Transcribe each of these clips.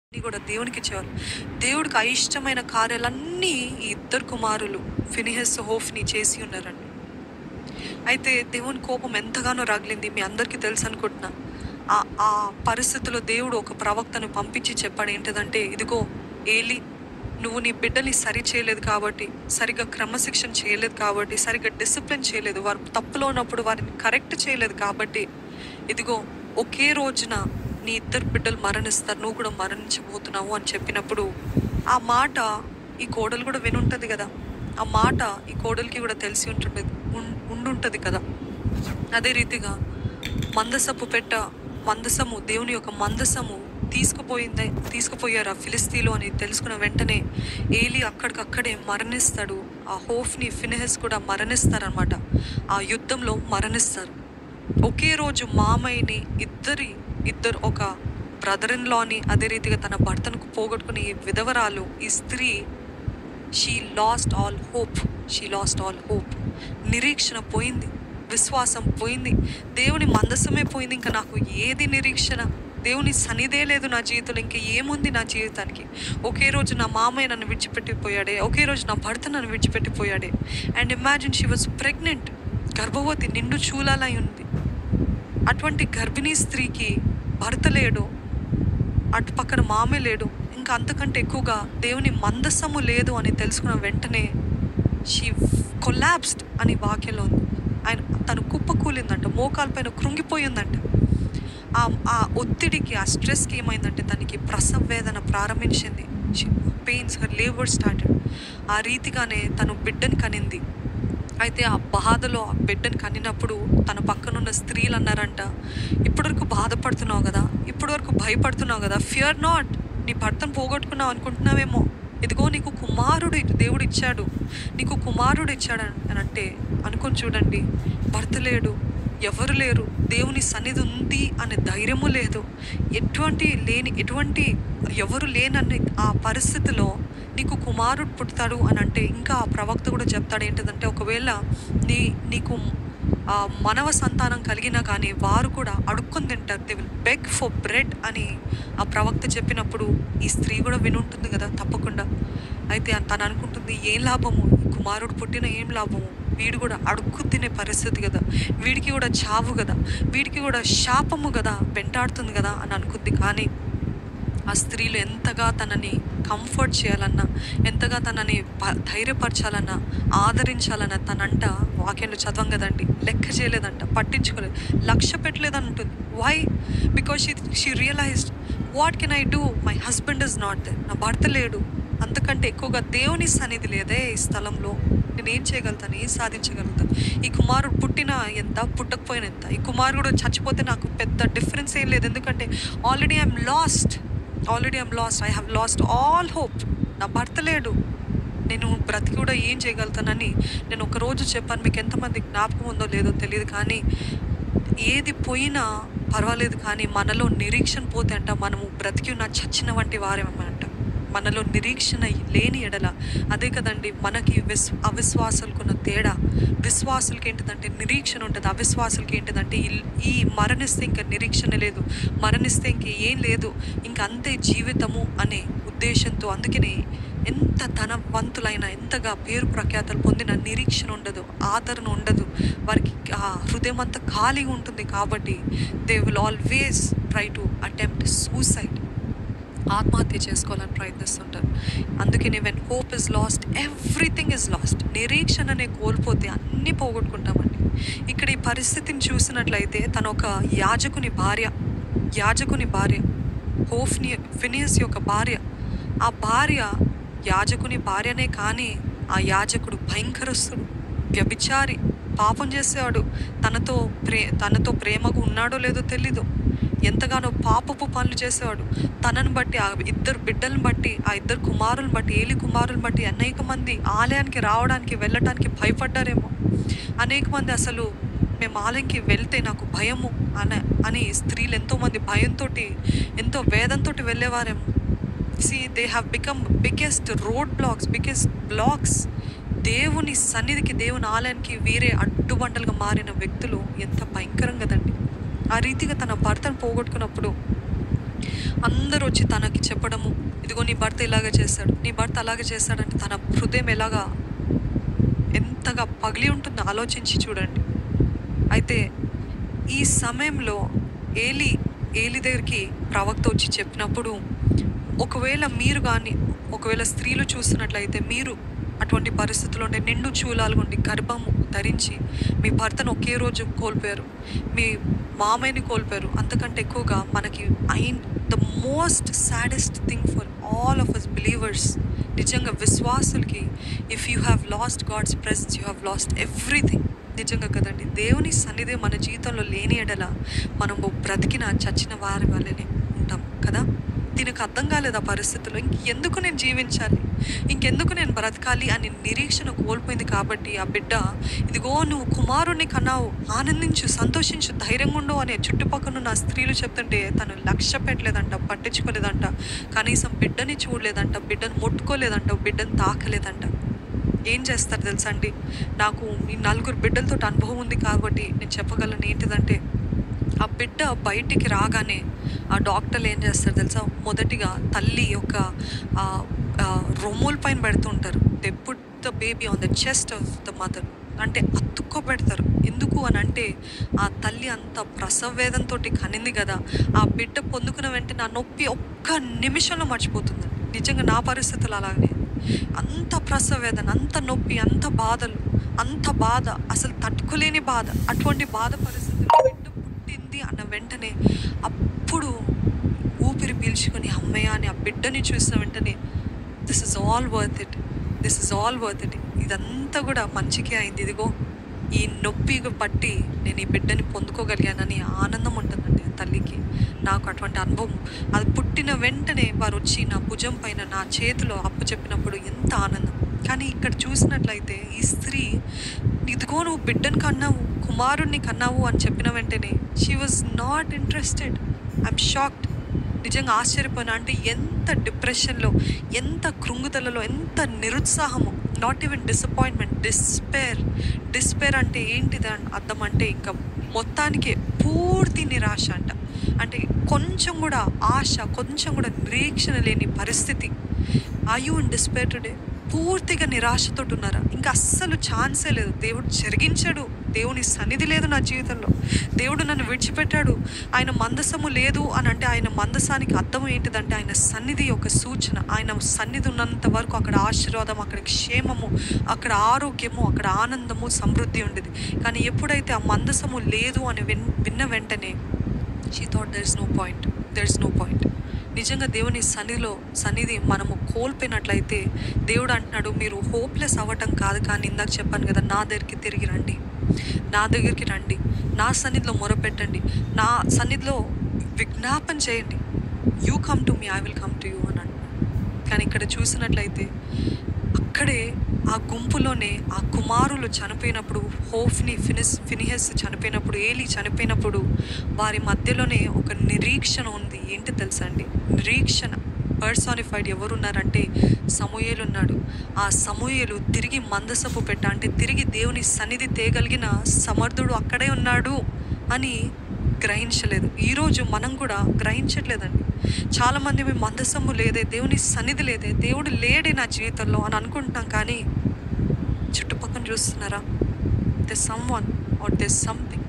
అన్ని కూడా దేవునికి ఇచ్చేవారు దేవుడికి అయిష్టమైన కార్యాలన్నీ ఈ ఇద్దరు కుమారులు ఫినిహెస్ హోఫ్ని చేసి ఉన్నారండి అయితే దేవుని కోపం ఎంతగానో రగిలింది మీ అందరికీ తెలుసు అనుకుంటున్నా ఆ ఆ పరిస్థితిలో దేవుడు ఒక ప్రవక్తను పంపించి చెప్పాడు ఏంటిదంటే ఇదిగో ఏలి నువ్వు నీ బిడ్డని సరి చేయలేదు కాబట్టి సరిగ్గా క్రమశిక్షణ చేయలేదు కాబట్టి సరిగ్గా డిసిప్లిన్ చేయలేదు వారు తప్పులో ఉన్నప్పుడు వారిని కరెక్ట్ చేయలేదు కాబట్టి ఇదిగో ఒకే రోజున నీ ఇద్దరు బిడ్డలు మరణిస్తారు నువ్వు కూడా మరణించబోతున్నావు అని చెప్పినప్పుడు ఆ మాట ఈ కోడలు కూడా వినుంటది కదా ఆ మాట ఈ కోడలికి కూడా తెలిసి ఉంటుండదు ఉం- ఉండుంటది కదా అదే రీతిగా మందసపు పెట్ట మందసము దేవుని యొక్క మందసము తీసుకుపోయిందే తీసుకుపోయారు ఆ ఫిలిస్తీన్లు అని తెలుసుకున్న వెంటనే ఏలి అక్కడికక్కడే మరణిస్తాడు ఆ హోఫ్ని ఫినెహస్ కూడా మరణిస్తారనమాట ఆ యుద్ధంలో మరణిస్తారు ఒకే రోజు మామయ్యని ఇద్దరి ఇద్దరు ఒక బ్రదర్ ఇన్ లాని అదే రీతిగా తన భర్తను పోగొట్టుకుని ఈ విధవరాలు ఈ స్త్రీ she lost all hope she lost all hope నిరీక్షణ పోయింది విశ్వాసం పోయింది దేవుని మందసమే పోయింది ఇంకా నాకు ఏది నిరీక్షణ దేవుని సన్నిధే లేదు నా జీవితంలో ఇంకా ఏముంది నా జీవితానికి ఒకే రోజు నా మామయ్య నన్ను విడిచిపెట్టిపోయాడే ఒకే రోజు నా భర్త నన్ను విడిచిపెట్టిపోయాడే and imagine she was pregnant గర్భవతి నిండు చూలాలై ఉంది అటువంటి గర్భిణీ స్త్రీకి భర్త లేడు అటు పక్కన మామే లేడు ఇంకా అంతకంటే ఎక్కువగా దేవుని మందస్సము లేదు అని తెలుసుకున్న వెంటనే షీ కొలాబ్స్డ్ అని వాక్యంలో ఉంది ఆయన తను కుప్పకూలిందంట మోకాల పైన కృంగిపోయిందంట ఆ ఆ ఒత్తిడికి ఆ స్ట్రెస్కి ఏమైందంటే తనకి ప్రసవ వేదన ప్రారంభించింది పెయిన్స్ హర్ లేబర్ స్టార్టెడ్ ఆ రీతిగానే తను బిడ్డని కనింది అయితే ఆ బాధలో ఆ బిడ్డని కనినప్పుడు తన పక్కనున్న స్త్రీలు అన్నారంట ఇప్పటివరకు బాధపడుతున్నావు కదా ఇప్పటివరకు భయపడుతున్నావు కదా ఫియర్ నాట్ నీ భర్తను పోగొట్టుకున్నావు అనుకుంటున్నావేమో ఇదిగో నీకు కుమారుడు ఇటు దేవుడు ఇచ్చాడు నీకు కుమారుడు ఇచ్చాడు అని అంటే అనుకొని చూడండి భర్త లేడు ఎవరు లేరు దేవుని సన్నిధి ఉంది అనే ధైర్యము లేదు ఎటువంటి లేని ఎటువంటి ఎవరు లేనని ఆ పరిస్థితిలో నీకు కుమారుడు పుడతాడు అని అంటే ఇంకా ఆ ప్రవక్త కూడా చెప్తాడు ఏంటిదంటే ఒకవేళ నీ నీకు ఆ మనవ సంతానం కలిగినా కానీ వారు కూడా అడుక్కొని తింటారు they will beg for bread అని ఆ ప్రవక్త చెప్పినప్పుడు ఈ స్త్రీ కూడా వినుంటుంది కదా తప్పకుండా అయితే తను అనుకుంటుంది ఏం లాభము ఈ కుమారుడు పుట్టిన ఏం లాభము వీడు కూడా అడుక్కు తినే పరిస్థితి కదా వీడికి కూడా చావు కదా వీడికి కూడా శాపము కదా వెంటాడుతుంది కదా అని అనుకుంది కానీ ఆ స్త్రీలు ఎంతగా తనని కంఫర్ట్ చేయాలన్నా ఎంతగా తనని ప- ధైర్యపరచాలన్నా ఆదరించాలన్నా తనంట వాక్యంలో చదవం కదండి లెక్క చేయలేదంట పట్టించుకోలేదు లక్ష్య పెట్టలేదని ఉంటుంది why because she she realized what can I do my husband is not there నా భర్త లేడు అంతకంటే ఎక్కువగా దేవుని సన్నిధి లేదే ఈ స్థలంలో నేను ఏం చేయగలుగుతాను ఏం సాధించగలుగుతాను ఈ కుమారుడు పుట్టిన ఎంత పుట్టకపోయిన ఎంత ఈ కుమారుడు చచ్చిపోతే నాకు పెద్ద డిఫరెన్స్ ఏం లేదు ఎందుకంటే already I'm lost already I'm lost I have lost all hope నా భర్త లేడు నేను బ్రతికి కూడా ఏం చేయగలుగుతానని నేను ఒక రోజు చెప్పాను మీకు ఎంతమంది జ్ఞాపకం ఉందో లేదో తెలియదు కానీ ఏది పోయినా పర్వాలేదు కానీ మనలో నిరీక్షణ పోతే అంట మనము బ్రతికి ఉన్న చచ్చిన వంటి వారేమన్నమాట మనలో నిరీక్షణ లేని ఎడల అదే కదండి మనకి విస్ అవిశ్వాసులకున్న తేడా విశ్వాసులకి ఏంటిదంటే నిరీక్షణ ఉంటుంది అవిశ్వాసులకి ఏంటిదంటే ఈ- ఈ మరణిస్తే ఇంకా నిరీక్షణ లేదు మరణిస్తే ఇంక ఏం లేదు ఇంక అంతే జీవితము అనే ఉద్దేశంతో అందుకనే ఎంత ధనవంతులైన ఎంతగా పేరు ప్రఖ్యాతలు పొందిన నిరీక్షణ ఉండదు ఆదరణ ఉండదు వారికి ఆ హృదయం అంతా ఖాళీగా ఉంటుంది కాబట్టి they will always try to attempt suicide ఆత్మహత్య చేసుకోవాలని ప్రయత్నిస్తుంటారు అందుకని when hope is lost everything is lost నిరీక్షణనే కోల్పోతే అన్నీ పోగొట్టుకుంటామండి ఇక్కడ ఈ పరిస్థితిని చూసినట్లయితే తన ఒక యాజకుని భార్య యాజకుని భార్య హోఫ్ని ఫినియస్ యొక్క భార్య ఆ భార్య యాజకుని భార్యనే కానీ ఆ యాజకుడు భయంకరస్తుడు వ్యభిచారి పాపం చేసేవాడు తనతో ప్రే తనతో ప్రేమగా ఉన్నాడో లేదో తెలీదు ఎంతగానో పాపపు పనులు చేసేవాడు తనను బట్టి ఆ ఇద్దరు బిడ్డలను బట్టి ఆ ఇద్దరు కుమారులను బట్టి ఏలి కుమారులను బట్టి అనేక మంది ఆలయానికి రావడానికి వెళ్ళటానికి భయపడ్డారేమో అనేక మంది అసలు మేము ఆలయంకి వెళ్తే నాకు భయము అన అని స్త్రీలు ఎంతోమంది భయంతో ఎంతో వేదంతో వెళ్ళేవారేమో see they have become biggest road blocks biggest blocks దేవుని సన్నిధికి దేవుని ఆలయానికి వేరే అడ్డుబండలుగా మారిన వ్యక్తులు ఎంత భయంకరం కదండి ఆ రీతిగా తన భర్తను పోగొట్టుకున్నప్పుడు అందరూ వచ్చి తనకి చెప్పడము ఇదిగో నీ భర్త ఇలాగ చేశాడు నీ భర్త అలాగ చేశాడంటే తన హృదయం ఎలాగా ఎంతగా పగిలి ఉంటుందో ఆలోచించి చూడండి అయితే ఈ సమయంలో ఏలి ఏలి దగ్గరికి ప్రవక్త వచ్చి చెప్పినప్పుడు ఒకవేళ మీరు కానీ ఒకవేళ స్త్రీలు చూస్తున్నట్లయితే మీరు అటువంటి పరిస్థితుల్లో ఉండే నిండు చూలాలు ఉండి గర్భము ధరించి మీ భర్తను ఒకే రోజు కోల్పోయారు మీ మామయ్యని కోల్పోయారు అంతకంటే ఎక్కువగా మనకి and the most saddest thing for all of us believers నిజంగా విశ్వాసులకి if you have lost God's presence you have lost everything నిజంగా కదండి దేవుని సన్నిధి మన జీవితంలో లేని ఎడల మనము బ్రతికిన చచ్చిన వారి వల్లనే ఉంటాం కదా దీనికి అర్థం కాలేదు ఆ పరిస్థితుల్లో ఇంకెందుకు నేను జీవించాలి ఇంకెందుకు నేను బ్రతకాలి అని నిరీక్షణ కోల్పోయింది కాబట్టి ఆ బిడ్డ ఇదిగో నువ్వు కుమారుణ్ణి కన్నావు ఆనందించు సంతోషించు ధైర్యంగా ఉండు అనే చుట్టుపక్కల నా స్త్రీలు చెప్తుంటే తను లక్ష్య పెట్టలేదంట పట్టించుకోలేదంట కనీసం బిడ్డని చూడలేదంట బిడ్డను ముట్టుకోలేదంట బిడ్డను తాకలేదంట ఏం చేస్తారు తెలుసా అండి నాకు ఈ నలుగురు బిడ్డలతో అనుభవం ఉంది కాబట్టి నేను చెప్పగలను ఏంటిదంటే ఆ బిడ్డ బయటికి రాగానే ఆ డాక్టర్లు ఏం చేస్తారు తెలుసా మొదటిగా తల్లి యొక్క ఆ, ఆ, రొమ్ముల పైన పెడుతుంటారు they put the baby on the chest of the mother అంటే అతుక్కోబెడతారు ఎందుకు అని అంటే ఆ తల్లి అంత ప్రసవ వేదంతో కనింది కదా ఆ బిడ్డ పొందుకున్న వెంటనే ఆ నొప్పి ఒక్క నిమిషంలో మర్చిపోతుంది నిజంగా నా పరిస్థితులు అలాగనే అంత ప్రసవ వేదన అంత నొప్పి అంత బాధలు అంత బాధ అసలు తట్టుకోలేని బాధ అటువంటి బాధ పరిస్థితుల్లో బిడ్డ పుట్టింది అన్న వెంటనే అప్పుడు ఊపిరి పీల్చుకొని అమ్మయ్య అని ఆ బిడ్డని చూసిన వెంటనే this is all worth it this is all worth it ఇదంతా కూడా మంచికే అయింది ఇదిగో ఈ నొప్పి బట్టి నేను ఈ బిడ్డని పొందుకోగలిగానని ఆనందం ఉంటుందండి ఆ తల్లికి నాకు అటువంటి అనుభవం అది పుట్టిన వెంటనే వారు వచ్చి నా భుజం పైన నా చేతిలో అప్పు చెప్పినప్పుడు ఎంత ఆనందం కానీ ఇక్కడ చూసినట్లయితే ఈ స్త్రీ ఇదిగో నువ్వు బిడ్డను కన్నావు కుమారుణ్ణి కన్నావు అని చెప్పిన వెంటనే she was not interested I'm shocked నిజంగా ఆశ్చర్యపోయినా అంటే ఎంత డిప్రెషన్లో ఎంత కృంగుదలలో ఎంత నిరుత్సాహము not even disappointment despair despair అంటే ఏంటిది అన్- అర్థం అంటే ఇంకా మొత్తానికే పూర్తి నిరాశ అంట అంటే కొంచెం కూడా ఆశ కొంచెం కూడా నిరీక్షణ లేని పరిస్థితి are you in despair today పూర్తిగా నిరాశతో ఉన్నారా ఇంకా అస్సలు ఛాన్సే లేదు దేవుడు జరిగించాడు దేవుని సన్నిధి లేదు నా జీవితంలో దేవుడు నన్ను విడిచిపెట్టాడు ఆయన మందసము లేదు అని అంటే ఆయన మందసానికి అర్థం ఏంటిదంటే ఆయన సన్నిధి ఒక సూచన ఆయన సన్నిధి ఉన్నంత వరకు అక్కడ ఆశీర్వాదం అక్కడ క్షేమము అక్కడ ఆరోగ్యము అక్కడ ఆనందము సమృద్ధి ఉండేది కానీ ఎప్పుడైతే ఆ మందసము లేదు అని విన్ విన్న వెంటనే she thought there is no point there is no point నిజంగా దేవుని సన్నిధిలో సన్నిధి మనము కోల్పోయినట్లయితే దేవుడు అంటున్నాడు మీరు హోప్లెస్ అవ్వటం కాదు కానీ ఇందాక చెప్పాను కదా నా దగ్గరికి తిరిగి రండి నా దగ్గరికి రండి నా సన్నిధిలో మొరపెట్టండి నా సన్నిధిలో విజ్ఞాపన చేయండి you come to me I will come to you అని అంటున్నాడు కానీ ఇక్కడ చూసినట్లయితే అక్కడే ఆ గుంపులోనే ఆ కుమారులు చనిపోయినప్పుడు హోఫ్ని ఫినిస్ ఫినిహెస్ చనిపోయినప్పుడు ఏలి చనిపోయినప్పుడు వారి మధ్యలోనే ఒక నిరీక్షణ ఉంది ఏంటి తెలుసా అండి నిరీక్షణ పర్సానిఫైడ్ ఎవరున్నారంటే సమూయేలు ఉన్నాడు ఆ సమూయేలు తిరిగి మందసపు పెట్ట అంటే తిరిగి దేవుని సన్నిధి తేగలిగిన సమర్థుడు అక్కడే ఉన్నాడు అని గ్రహించలేదు ఈరోజు మనం కూడా గ్రహించట్లేదండి చాలామంది మేము మందసము లేదే దేవుని సన్నిధి లేదే దేవుడు లేడే నా జీవితంలో అని అనుకుంటున్నాం కానీ చుట్టుపక్కల చూస్తున్నారా the someone or the something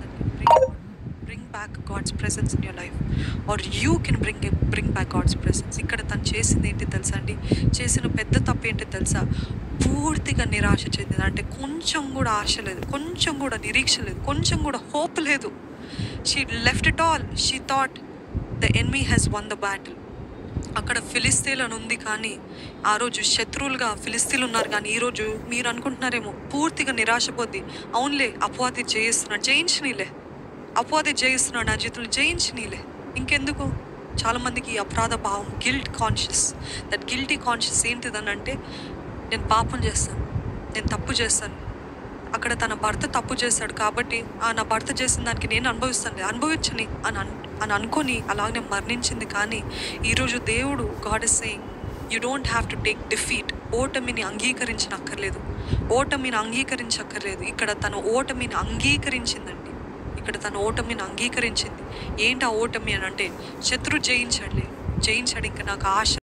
bring back God's presence in your life or you can bring bring back God's presence ఇక్కడ తను చేసింది ఏంటి తెలుసా అండి చేసిన పెద్ద తప్పు ఏంటి తెలుసా పూర్తిగా నిరాశ చెందింది అంటే కొంచెం కూడా ఆశ లేదు కొంచెం కూడా నిరీక్ష లేదు కొంచెం కూడా హోప్ లేదు she left it all she thought the enemy has won the battle అక్కడ ఫిలిస్తీన్ అని ఉంది కానీ ఆ రోజు శత్రువులుగా ఫిలిస్తీన్లు ఉన్నారు కానీ ఈరోజు మీరు అనుకుంటున్నారేమో పూర్తిగా నిరాశపోద్ది అవునులే అపవాది జయిస్తున్నాడు జయించనీలే అపవాది జయిస్తున్నాడు నా జీవితంలో జయించనీలే ఇంకెందుకు చాలామందికి ఈ అపరాధ భావం guilt conscious that guilty conscious ఏంటిదని అంటే నేను పాపం చేస్తాను నేను తప్పు చేస్తాను అక్కడ తన భర్త తప్పు చేశాడు కాబట్టి ఆ నా భర్త చేసిన దానికి నేను అనుభవిస్తాను అనుభవించని అని అన్ అని అనుకొని అలాగనే మరణించింది కానీ ఈరోజు దేవుడు God is saying you don't have to take defeat ఓటమిని అంగీకరించనక్కర్లేదు ఓటమిని అంగీకరించక్కర్లేదు ఇక్కడ తన ఓటమిని అంగీకరించిందండి ఇక్కడ తన ఓటమిని అంగీకరించింది ఏంటి ఆ ఓటమి అని అంటే శత్రు జయించాడులే జయించాడు ఇంకా నాకు ఆశ